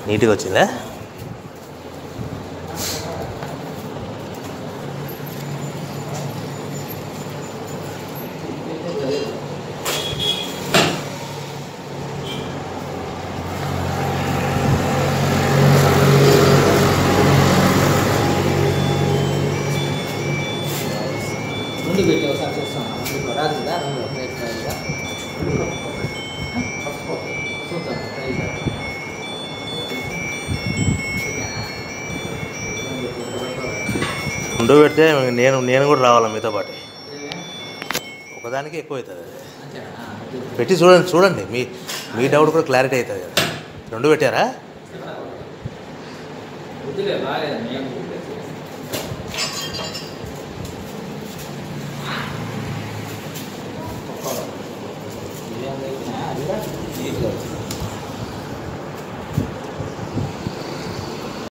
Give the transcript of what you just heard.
నీట్గా వచ్చిందా ముందు పెట్టి ఒకసారి చూస్తాం ఇప్పుడు రాదు కదా రెండు ప్లేట్ ఫ్రైగా చూద్దాం ఫ్రైగా ముందు పెడితే నేను నేను కూడా రావాలా మీతో పాటు ఒకదానికి ఎక్కువ అవుతుంది అంతేనా పెట్టి చూడండి చూడండి మీ మీ డౌట్ కూడా క్లారిటీ అవుతుంది కదా రెండు పెట్టారా వద్దులే బాగాలేదు మేము ఇదేం లేకున్నా అది కూడా